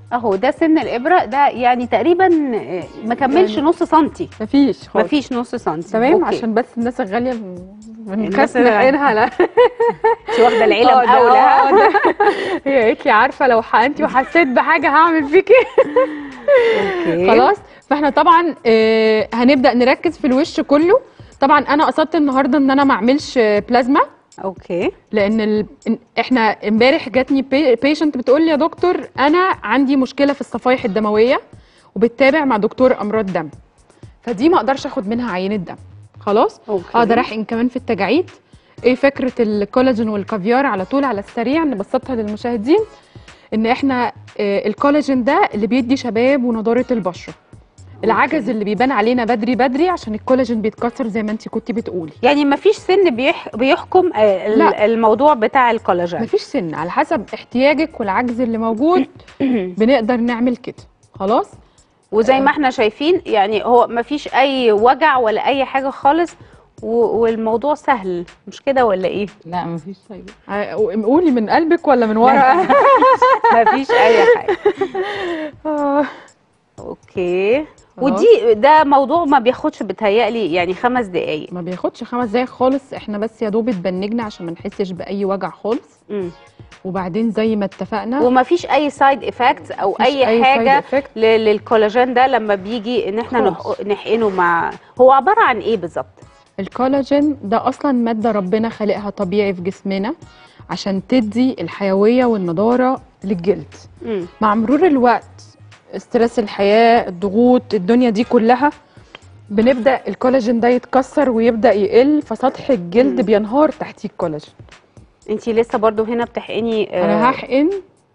اهو ده سن الابره ده يعني تقريبا آه، ما كملش يعني نص سنتي مفيش ما خالص فيش نص سنتي تمام أوكي. عشان بس الناس الغاليه من الناس كاس الغالية. عينها لا انت واخده العيله آه، ده- مقاوله آه، ده- هي قالت لي عارفه لو حقنتي وحسيت بحاجه هعمل فيكي اوكي خلاص فاحنا طبعا آه، هنبدا نركز في الوش كله طبعا انا قصدت النهارده ان انا ما اعملش آه، بلازما اوكي لان ال... إن- احنا امبارح جاتني بيشنت بتقول لي يا دكتور انا عندي مشكله في الصفائح الدمويه وبتتابع مع دكتور امراض دم فدي ما اقدرش اخد منها عينه دم خلاص اوكي اقدر احقن كمان في التجاعيد ايه فكره الكولاجين والكافيار على طول على السريع نبسطها للمشاهدين ان احنا آه، الكولاجين ده اللي بيدي شباب ونضاره البشره العجز اللي بيبان علينا بدري بدري عشان الكولاجين بيتكسر زي ما انت كنتي بتقولي يعني ما فيش سن بيح... بيحكم آه، ال- لا. الموضوع بتاع الكولاجين مفيش سن على حسب احتياجك والعجز اللي موجود بنقدر نعمل كده خلاص وزي ما احنا شايفين يعني هو ما فيش اي وجع ولا اي حاجه خالص و... والموضوع سهل مش كده ولا ايه لا مفيش طيب ع- قولي من قلبك ولا من ورا ما فيش اي حاجه آه، اوكي خلاص. ودي ده موضوع ما بياخدش بتهيألي يعني خمس دقايق ما بياخدش خمس دقايق خالص احنا بس يا دوب اتبنجنا عشان ما نحسش باي وجع خالص مم. وبعدين زي ما اتفقنا وما فيش اي سايد افكتس او مفيش اي, side حاجه effect. ل- للكولاجين ده لما بيجي ان احنا خالص. نح- نحقنه مع هو عباره عن ايه بالظبط الكولاجين ده اصلا ماده ربنا خالقها طبيعي في جسمنا عشان تدي الحيويه والنضاره للجلد مم. مع مرور الوقت استرس الحياه الضغوط الدنيا دي كلها بنبدا الكولاجين ده يتكسر ويبدا يقل فسطح الجلد مم. بينهار تحتيه الكولاجين انتي لسه برضو هنا بتحقني آه، انا هحقن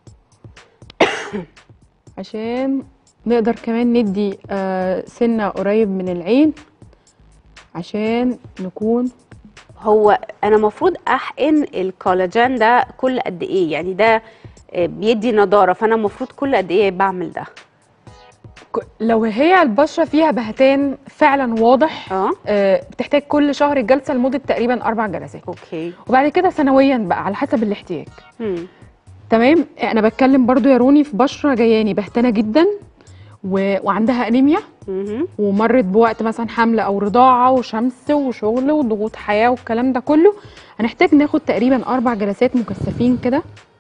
عشان نقدر كمان ندي آه، سنه قريب من العين عشان نكون هو انا المفروض احقن الكولاجين ده كل قد ايه يعني ده آه، بيدي نضاره فانا المفروض كل قد ايه بعمل ده ك- لو هي البشره فيها بهتان فعلا واضح اه آه، بتحتاج كل شهر الجلسه لمده تقريبا اربع جلسات اوكي وبعد كده سنويا بقى على حسب الاحتياج مم. تمام انا بتكلم برضو يا روني في بشره جياني بهتانه جدا و... وعندها انيميا مهم. ومرت بوقت مثلا حمل او رضاعه وشمس وشغل وضغوط حياه والكلام ده كله هنحتاج ناخد تقريبا اربع جلسات مكثفين كده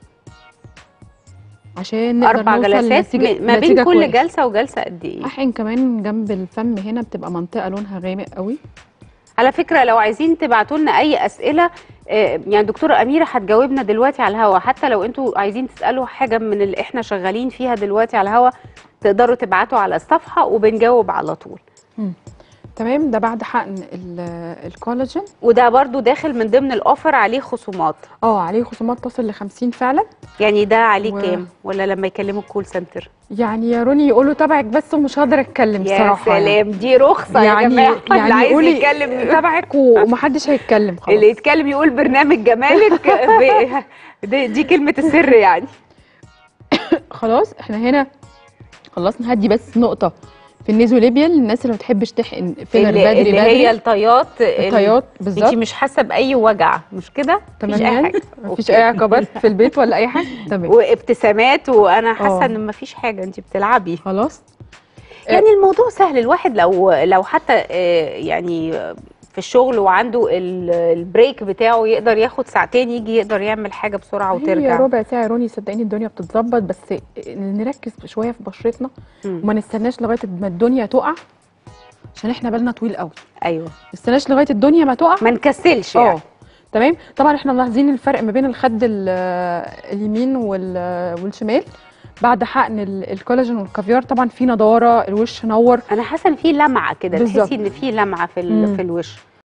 عشان نقدر اربع نوصل جلسات لنتيجة- م- ما بين نتيجة كل كويسة. جلسه وجلسه قد ايه احقن كمان جنب الفم هنا بتبقى منطقه لونها غامق قوي على فكره لو عايزين تبعتوا لنا اي اسئله آه، يعني دكتوره اميره هتجاوبنا دلوقتي على الهوا حتى لو انتوا عايزين تسالوا حاجه من اللي احنا شغالين فيها دلوقتي على الهوا تقدروا تبعتوا على الصفحه وبنجاوب على طول تمام ده بعد حقن ال- الكولاجين وده برضو داخل من ضمن الاوفر عليه خصومات اه عليه خصومات تصل ل 50 فعلا يعني ده عليه و- كام ولا لما يكلموا الكول سنتر يعني يا روني يقولوا تبعك بس ومش هقدر اتكلم يا صراحه يعني. سلام دي رخصه يا يعني جماعه اللي يعني عايز قولي يتكلم تبعك ومحدش هيتكلم خلاص اللي يتكلم يقول برنامج جمالك ب- دي, دي كلمه السر يعني خلاص احنا هنا خلصنا هدي بس نقطه في النيزوليبيال للناس اللي ما بتحبش تحقن فيلر اللي, بدري اللي بدري هي الطيات الطيات انت بالظبط مش حاسه باي وجع مش كده مفيش اي تمام حاجه مفيش أوكي. اي عقبات في البيت ولا اي حاجه تمام وابتسامات وانا حاسه آه. ان مفيش حاجه انت بتلعبي خلاص يعني الموضوع سهل الواحد لو لو حتى آه، يعني في الشغل وعنده ال- البريك بتاعه يقدر ياخد ساعتين يجي يقدر يعمل حاجه بسرعه هي وترجع ربع ساعه يا روني صدقيني الدنيا بتتظبط بس نركز شويه في بشرتنا مم. وما نستناش لغايه ما الدنيا تقع عشان احنا بالنا طويل قوي ايوه ما نستناش لغايه الدنيا ما تقع ما نكسلش يعني اه تمام طبعا احنا ملاحظين الفرق ما بين الخد ال- اليمين وال- والشمال بعد حقن ال- الكولاجين والكافيار طبعا في نضاره الوش نور انا حاسه ان في لمعه كده بالظبط. تحسي ان في لمعه في ال- مم. في الوش